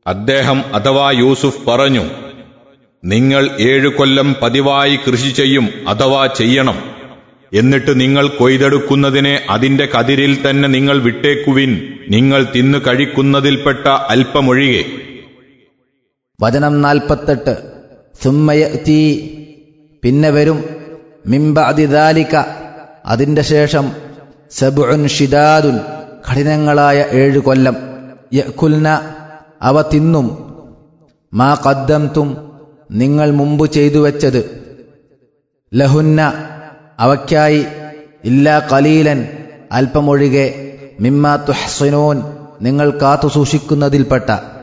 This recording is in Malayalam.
അദ്ദേഹം അഥവാ യൂസുഫ് പറഞ്ഞു നിങ്ങൾ ഏഴു കൊല്ലം പതിവായി കൃഷി ചെയ്യും അഥവാ ചെയ്യണം എന്നിട്ട് നിങ്ങൾ കൊയ്തെടുക്കുന്നതിനെ അതിന്റെ കതിരിൽ തന്നെ നിങ്ങൾ വിട്ടേക്കുവിൻ നിങ്ങൾ തിന്നു കഴിക്കുന്നതിൽപ്പെട്ട അല്പമൊഴികെ വചനം നാൽപ്പത്തെട്ട് സുമ്മയത്തി പിന്നെ വരും മിമ്പ അതിദാലിക അതിന്റെ ശേഷം സബുൻ ഷിദാദുൻ കഠിനങ്ങളായ ഏഴു കൊല്ലം യക്കുൽന അവ തിന്നും മാ കദ്ദംതും നിങ്ങൾ മുമ്പ് ചെയ്തു വെച്ചത് ലഹുന്ന അവയ്ക്കായി ഇല്ലാ കലീലൻ അല്പമൊഴികെ മിമ്മ തുഹ്സിനൂൻ നിങ്ങൾ കാത്തു സൂക്ഷിക്കുന്നതിൽപ്പെട്ട